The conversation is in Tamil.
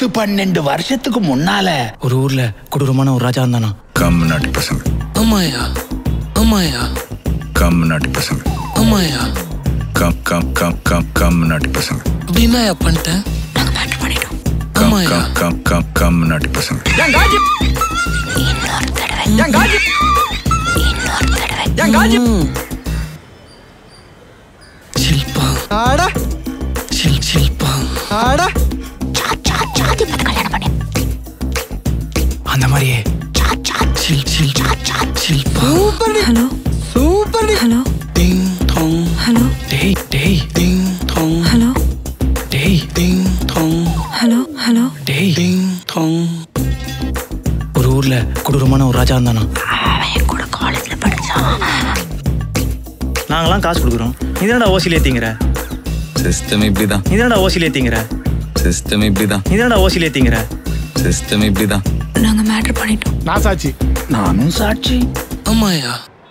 பத்து பன்னெண்டு வருஷத்துக்கு முன்னால ஒரு ஊர்ல கொடூரமான ஒரு ராஜா இருந்தானா கம்நாட்டி பசங்க ஆமாயா ஆமாயா கம்நாட்டி பசங்க ஆமாயா கம் கம் கம் கம் கம்நாட்டி பசங்க அப்படின்னா பண்ணிட்டேன் நாங்க மேட்டர் பண்ணிட்டோம் கம் ஆமாயா கம் கம் கம் கம்நாட்டி பசங்க இன்னொரு தடவை இன்னொரு தடவை ஷில்பா ஆடா ஷில் ஷில்பா ஆடா சா சா சாதி பார்த்து கல்யாணம் பண்ணி அந்த மாதிரியே சா சா ஷில் ஷில் சா சா Shilpa super hello super hello ding dong hello டேய் டேய் டிங் டாங் ஹலோ டேய் டிங் டாங் ஹலோ ஹலோ டேய் டிங் டாங் ஒரு ஊர்ல கொடூரமான ஒரு ராஜா இருந்தானா அவன் என் கூட காலேஜ்ல படிச்சான் நாங்களாம் காசு கொடுக்குறோம் நீ தானடா ஓசியில் ஏத்திங்கிற சிஸ்டம் இப்படிதான் நீ தானடா ஓசியில் ஏத்திங்கிற சிஸ்டம் இப்படிதான் நீ தானடா ஓசியில் ஏத்திங்கிற சிஸ்டம் இப்படிதான் நாங்க மேட்டர் பண்ணிட்டோம் நான் சாட்சி நானும் சாட்சி ஆமாயா